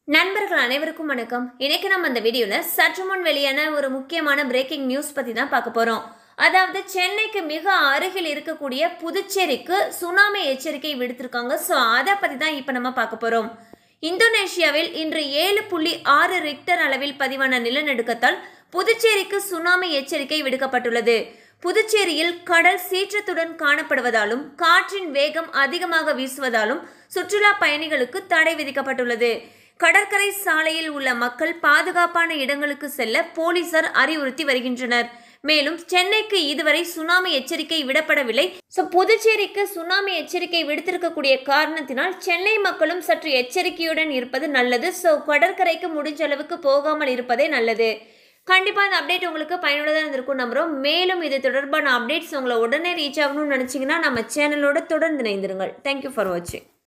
நண்பர்கள் அனைவருக்கும் வணக்கம் இன்னைக்கு நம்ம இந்த வீடியோல சற்று முன் வெளியான ஒரு முக்கியமான பிரேக்கிங் நியூஸ் பத்தி தான் பார்க்க போறோம் அதாவது சென்னைக்கு மிக அருகில் இருக்கக்கூடிய புதுச்சேரிக்கு சுனாமி எச்சரிக்கை விடுத்திருக்காங்க ஸோ அதை பத்தி தான் இப்போ நம்ம பார்க்க போறோம் இந்தோனேஷியாவில் இன்று ஏழு புள்ளி ஆறு ரிக்டர் அளவில் பதிவான நிலநடுக்கத்தால் புதுச்சேரிக்கு சுனாமி எச்சரிக்கை விடுக்கப்பட்டுள்ளது புதுச்சேரியில் கடல் சீற்றத்துடன் காணப்படுவதாலும் காற்றின் வேகம் அதிகமாக வீசுவதாலும் சுற்றுலா பயணிகளுக்கு தடை விதிக்கப்பட்டுள்ளது கடற்கரை சாலையில் உள்ள மக்கள் பாதுகாப்பான இடங்களுக்கு செல்ல போலீசார் அறிவுறுத்தி வருகின்றனர் மேலும் சென்னைக்கு இதுவரை சுனாமி எச்சரிக்கை விடப்படவில்லை ஸோ புதுச்சேரிக்கு சுனாமி எச்சரிக்கை விடுத்திருக்கக்கூடிய காரணத்தினால் சென்னை மக்களும் சற்று எச்சரிக்கையுடன் இருப்பது நல்லது ஸோ கடற்கரைக்கு முடிஞ்ச அளவுக்கு போகாமல் இருப்பதே நல்லது கண்டிப்பாக இந்த அப்டேட் உங்களுக்கு பயனுள்ளதாக இருந்திருக்கும் நம்புகிறோம் மேலும் இது தொடர்பான அப்டேட்ஸ் உங்களை உடனே ரீச் ஆகணும்னு நினச்சிங்கன்னா நம்ம சேனலோட தொடர்ந்து இணைந்திருங்கள் தேங்க்யூ ஃபார் வாட்சிங்